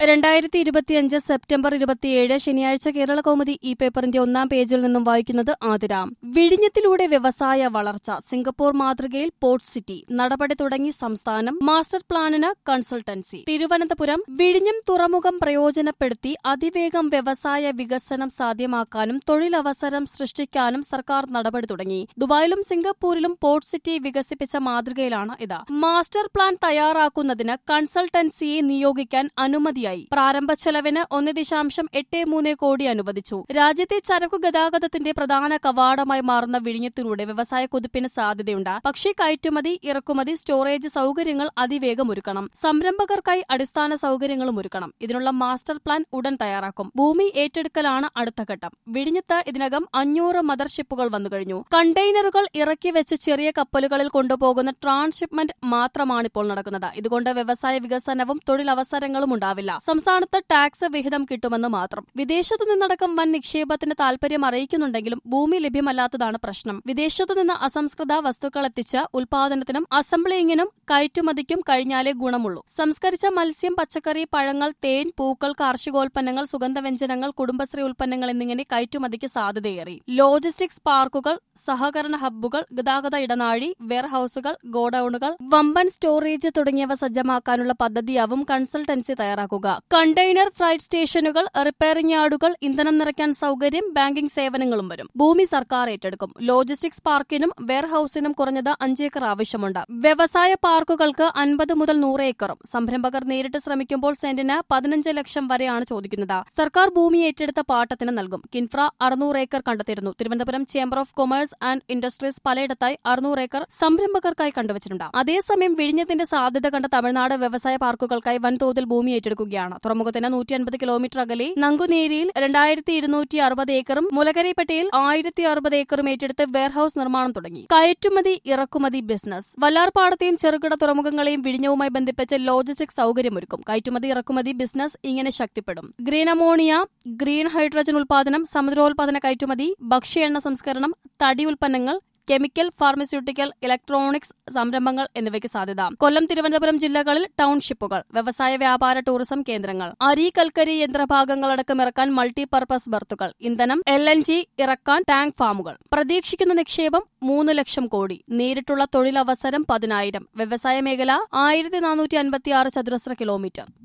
രണ്ടായിരത്തി ഇരുപത്തിയഞ്ച് സെപ്റ്റംബർ ഇരുപത്തിയേഴ് ശനിയാഴ്ച കേരള കൗമുദി ഈ പേപ്പറിന്റെ ഒന്നാം പേജിൽ നിന്നും വായിക്കുന്നത് ആതിരാം വിഴിഞ്ഞത്തിലൂടെ വ്യവസായ വളർച്ച സിംഗപ്പൂർ മാതൃകയിൽ പോർട്ട് സിറ്റി നടപടി തുടങ്ങി സംസ്ഥാനം മാസ്റ്റർ പ്ലാനിന് കൺസൾട്ടൻസി തിരുവനന്തപുരം വിഴിഞ്ഞം തുറമുഖം പ്രയോജനപ്പെടുത്തി അതിവേഗം വ്യവസായ വികസനം സാധ്യമാക്കാനും തൊഴിലവസരം സൃഷ്ടിക്കാനും സർക്കാർ നടപടി തുടങ്ങി ദുബായിലും സിംഗപ്പൂരിലും പോർട്ട് സിറ്റി വികസിപ്പിച്ച മാതൃകയിലാണ് ഇത് മാസ്റ്റർ പ്ലാൻ തയ്യാറാക്കുന്നതിന് കൺസൾട്ടൻസിയെ നിയോഗിക്കാൻ അനുമതിയായി പ്രാരംഭ ചെലവിന് ഒന്ന് ദശാംശം എട്ട് മൂന്ന് കോടി അനുവദിച്ചു രാജ്യത്തെ ചരക്കു ഗതാഗതത്തിന്റെ പ്രധാന കവാടമായി മാറുന്ന വിഴിഞ്ഞത്തിലൂടെ വ്യവസായ കുതിപ്പിന് സാധ്യതയുണ്ട് പക്ഷേ കയറ്റുമതി ഇറക്കുമതി സ്റ്റോറേജ് സൗകര്യങ്ങൾ അതിവേഗം ഒരുക്കണം സംരംഭകർക്കായി അടിസ്ഥാന സൗകര്യങ്ങളും ഒരുക്കണം ഇതിനുള്ള മാസ്റ്റർ പ്ലാൻ ഉടൻ തയ്യാറാക്കും ഭൂമി ഏറ്റെടുക്കലാണ് അടുത്ത ഘട്ടം വിഴിഞ്ഞത്ത് ഇതിനകം അഞ്ഞൂറ് മദർഷിപ്പുകൾ വന്നുകഴിഞ്ഞു കണ്ടെയ്നറുകൾ ഇറക്കി വെച്ച് ചെറിയ കപ്പലുകളിൽ കൊണ്ടുപോകുന്ന ട്രാൻസ്ഷിപ്മെന്റ് മാത്രമാണിപ്പോൾ നടക്കുന്നത് ഇതുകൊണ്ട് വ്യവസായ വികസനവും തൊഴിലവസരങ്ങളും ഉണ്ടാവില്ല സംസ്ഥാനത്ത് ടാക്സ് വിഹിതം കിട്ടുമെന്ന് മാത്രം വിദേശത്തു നിന്നടക്കം വൻ നിക്ഷേപത്തിന് താൽപര്യം അറിയിക്കുന്നുണ്ടെങ്കിലും ഭൂമി ലഭ്യമല്ലാത്തതാണ് പ്രശ്നം വിദേശത്തു നിന്ന് അസംസ്കൃത വസ്തുക്കൾ എത്തിച്ച് ഉൽപാദനത്തിനും അസംബ്ലിങ്ങിനും കയറ്റുമതിക്കും കഴിഞ്ഞാലേ ഗുണമുള്ളൂ സംസ്കരിച്ച മത്സ്യം പച്ചക്കറി പഴങ്ങൾ തേൻ പൂക്കൾ കാർഷികോൽപ്പന്നങ്ങൾ സുഗന്ധവ്യഞ്ജനങ്ങൾ കുടുംബശ്രീ ഉൽപ്പന്നങ്ങൾ എന്നിങ്ങനെ കയറ്റുമതിക്ക് സാധ്യതയേറി ലോജിസ്റ്റിക്സ് പാർക്കുകൾ സഹകരണ ഹബ്ബുകൾ ഗതാഗത ഇടനാഴി വെയർഹൌസുകൾ ഗോഡൌണുകൾ വമ്പൻ സ്റ്റോറേജ് തുടങ്ങിയവ സജ്ജമാക്കാനുള്ള പദ്ധതിയാവും കൺസൾട്ടൻസി തയ്യാറാക്കുക കണ്ടെയ്നർ ഫ്രൈറ്റ് സ്റ്റേഷനുകൾ റിപ്പയറിംഗ് യാർഡുകൾ ഇന്ധനം നിറയ്ക്കാൻ സൗകര്യം ബാങ്കിംഗ് സേവനങ്ങളും വരും ഭൂമി സർക്കാർ ഏറ്റെടുക്കും ലോജിസ്റ്റിക്സ് പാർക്കിനും വെയർഹൌസിനും കുറഞ്ഞത് അഞ്ചേക്കർ ആവശ്യമുണ്ട് വ്യവസായ പാർക്കുകൾക്ക് അൻപത് മുതൽ നൂറ് ഏക്കറും സംരംഭകർ നേരിട്ട് ശ്രമിക്കുമ്പോൾ സെന്റിന് പതിനഞ്ച് ലക്ഷം വരെയാണ് ചോദിക്കുന്നത് സർക്കാർ ഭൂമി ഏറ്റെടുത്ത പാട്ടത്തിന് നൽകും കിൻഫ്ര അറുന്നൂറ് ഏക്കർ കണ്ടെത്തിയിരുന്നു Thiruvananthapuram chamber of commerce and industries പലയിടത്തായി അറുന്നൂറ് ഏക്കർ സംരംഭകർക്കായി കണ്ടുവച്ചിട്ടുണ്ട് അതേസമയം വിഴിഞ്ഞത്തിന്റെ സാധ്യത കണ്ട തമിഴ്നാട് വ്യവസായ പാർക്കുകൾക്കായി വൻതോതിൽ ഭൂമി ഏറ്റെടുക്കുകയാണ് തുറമുഖത്തിന് നൂറ്റി അൻപത് കിലോമീറ്റർ അകലെ നങ്കുനേരിയിൽ രണ്ടായിരത്തി ഇരുന്നൂറ്റി അറുപത് ഏക്കറും മുലകരൈപ്പറ്റയിൽ ആയിരത്തി അറുപത് ഏക്കറും ഏറ്റെടുത്ത് വെയർഹൌസ് നിർമ്മാണം തുടങ്ങി കയറ്റുമതി ഇറക്കുമതി ബിസിനസ് വല്ലാർപാടത്തെയും ചെറുകിട തുറമുഖങ്ങളെയും വിഴിഞ്ഞവുമായി ബന്ധിപ്പിച്ച് ലോജിസ്റ്റിക് സൗകര്യമൊരുക്കും കയറ്റുമതി ഇറക്കുമതി ബിസിനസ് ഇങ്ങനെ ശക്തിപ്പെടും ഗ്രീൻ അമോണിയ ഗ്രീൻ ഹൈഡ്രജൻ ഉൽപാദനം സമുദ്രോൽപാദന കയറ്റുമതി ഭക്ഷ്യ എണ്ണ സംസ്കരണം തടി ഉൽപ്പന്നങ്ങൾ കെമിക്കൽ ഫാർമസ്യൂട്ടിക്കൽ ഇലക്ട്രോണിക്സ് സംരംഭങ്ങൾ എന്നിവയ്ക്ക് സാധ്യത കൊല്ലം തിരുവനന്തപുരം ജില്ലകളിൽ ടൌൺഷിപ്പുകൾ വ്യവസായ വ്യാപാര ടൂറിസം കേന്ദ്രങ്ങൾ അരി കൽക്കരി യന്ത്രഭാഗങ്ങളടക്കം ഇറക്കാൻ മൾട്ടിപർപ്പസ് ബർത്തുകൾ ഇന്ധനം എൽ എൻ ജി ഇറക്കാൻ ടാങ്ക് ഫാമുകൾ പ്രതീക്ഷിക്കുന്ന നിക്ഷേപം മൂന്ന് ലക്ഷം കോടി നേരിട്ടുള്ള തൊഴിലവസരം പതിനായിരം വ്യവസായ മേഖല ആയിരത്തി നാനൂറ്റി അൻപത്തിയാറ് ചതുരശ്ര കിലോമീറ്റർ